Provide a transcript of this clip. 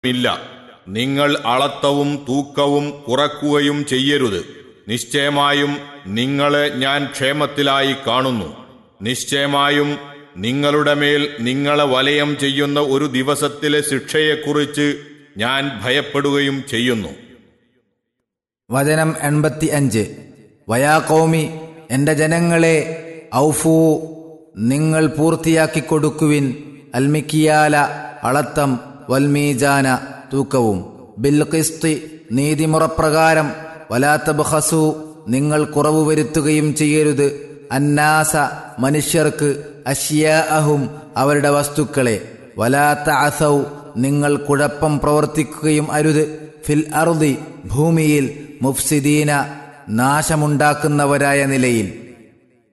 ഇല്ല നിങ്ങൾ അളത്തവും തൂക്കവും കുറക്കുകയും ചെയ്യരുത് നിശ്ചയമായും നിങ്ങളെ ഞാൻ ക്ഷേമത്തിലായി കാണുന്നു നിശ്ചയമായും നിങ്ങളുടെ മേൽ നിങ്ങളെ വലയം ചെയ്യുന്ന ഒരു ദിവസത്തിലെ ശിക്ഷയെക്കുറിച്ച് ഞാൻ ഭയപ്പെടുകയും ചെയ്യുന്നു വചനം എൺപത്തി അഞ്ച് വയാ കൗമി എൻ്റെ ജനങ്ങളെ ഔഫൂ നിങ്ങൾ പൂർത്തിയാക്കി കൊടുക്കുവിൻ അൽമിക്കിയാല അളത്തം വൽമീജാന തൂക്കവും ബിൽഖിസ്തി നീതിമുറപ്രകാരം വലാത്ത ബഹസു നിങ്ങൾ കുറവ് വരുത്തുകയും ചെയ്യരുത് അന്നാസ മനുഷ്യർക്ക് അഷ്യാഅഹും അവരുടെ വസ്തുക്കളെ വലാത്ത അസൗ നിങ്ങൾ കുഴപ്പം പ്രവർത്തിക്കുകയും അരുത് ഫിൽ അർദി ഭൂമിയിൽ മുഫ്സിദീന നാശമുണ്ടാക്കുന്നവരായ നിലയിൽ